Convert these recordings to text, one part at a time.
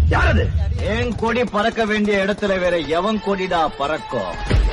யாரது என் கொடி பறக்க வேண்டிய இடத்துல வேற எவன் கொடிடா பறக்கும்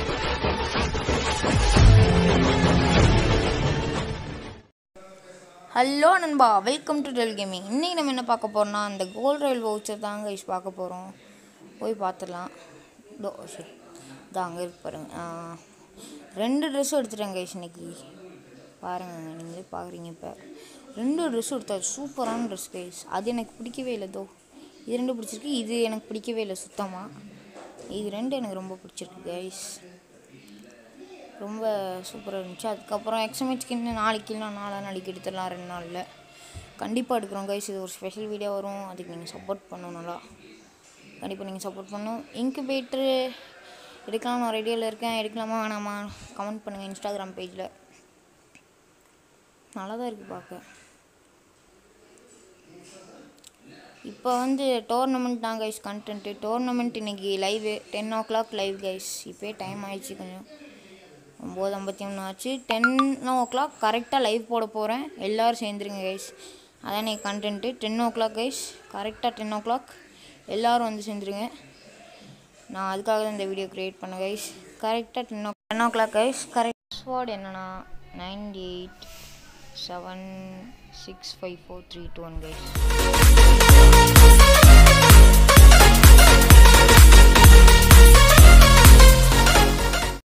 ஹலோ நண்பா வெல்கம் டு டெல் கேமிங் இன்றைக்கி நம்ம என்ன பார்க்க போகிறோம்னா அந்த கோல்ட் ரயில் வவுச்சர் தாங்க கைஸ் பார்க்க போகிறோம் போய் பார்த்துடலாம் டோ சரி இதான் அங்கே இருக்கு பாருங்க ஆ, ரெண்டு ட்ரெஸ்ஸும் எடுத்துட்டேன் கைஸ் இன்னைக்கு பாருங்க நீங்களே பார்க்குறீங்க இப்போ ரெண்டு ட்ரெஸ்ஸும் எடுத்தாச்சு சூப்பரான ட்ரெஸ் கைஸ் அது எனக்கு பிடிக்கவே இல்லை தோ இது ரெண்டு பிடிச்சிருக்கு இது எனக்கு பிடிக்கவே இல்லை சுத்தமாக இது ரெண்டு எனக்கு ரொம்ப பிடிச்சிருக்கு கைஸ் ரொம்ப சூப்பராக இருந்துச்சு அதுக்கப்புறம் எக்ஸமேட் ஸ்கின் நாளைக்கு இல்லை நாளா நாளைக்கு எடுத்துடலாம் ரெண்டு நாளில் கண்டிப்பாக எடுக்கிறோம் கைஸ் இது ஒரு ஸ்பெஷல் வீடியோ வரும் அதுக்கு நீங்கள் சப்போர்ட் பண்ணணும் நல்லா கண்டிப்பாக நீங்கள் சப்போர்ட் பண்ணணும் இன்குபேட்ரு எடுக்கலாம் நான் ரெடியில் இருக்கேன் எடுக்கலாமா வேணாமா கமெண்ட் பண்ணுங்கள் இன்ஸ்டாகிராம் பேஜில் நல்லா தான் இருக்குது பார்க்க இப்போ வந்து டோர்னமெண்ட் தான் கைஸ் கண்டென்ட்டு டோர்னமெண்ட் இன்னைக்கு live ten o'clock live guys இப்போயே டைம் ஆயிடுச்சு கொஞ்சம் ஒம்பது ஐம்பத்தி ஒன்று ஆச்சு டென் ஓ கிளாக் கரெக்டாக லைவ் போட போகிறேன் எல்லோரும் சேர்ந்துருங்க கைஸ் அதான் எனக்கு content ten o'clock guys கரெக்டாக டென் ஓ கிளாக் எல்லோரும் வந்து சேர்ந்துருங்க நான் அதுக்காக தான் இந்த வீடியோ க்ரியேட் பண்ணேன் கைஸ் கரெக்டாக ten o ten o'clock guys correct password என்னன்னா nine eight seven six five four three two one guys